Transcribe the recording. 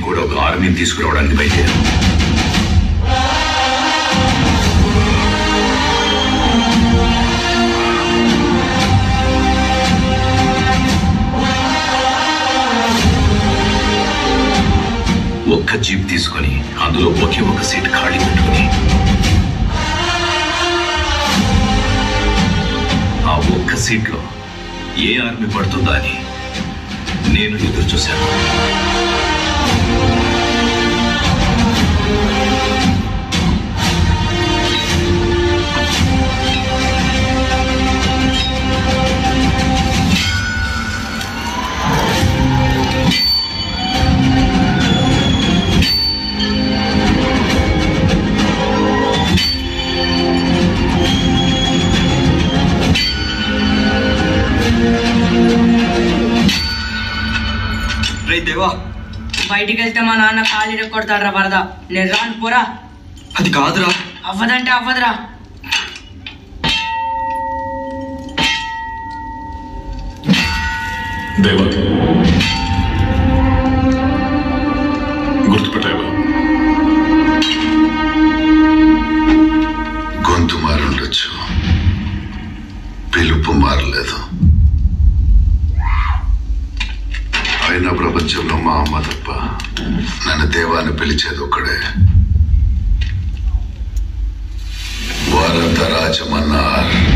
కూడా ఒక ఆర్మీని తీసుకురావడానికి బయలుదేరాం ఒక్క జీప్ తీసుకొని అందులో ఒకే ఒక సీట్ ఖాళీ పెట్టుకుని ఆ ఒక్క సీట్లో ఏ ఆర్మీ పడుతుందా అని నేను ఎదురు చూశాను రే దేవా బయటికి వెళ్తే మా నాన్న ఖాళీ కొడతాడ్రా వరద నేను రాను పోరా అది కాదురా అవ్వదంటే అవ్వదురా దేవా గుర్తుపెట్టావా గొంతు మారుండొచ్చు పిలుపు మారలేదు అయినా ప్రపంచంలో మా అమ్మ తప్ప నన్ను దేవాన్ని పిలిచేది ఒక్కడే వరద రాజమన్నారు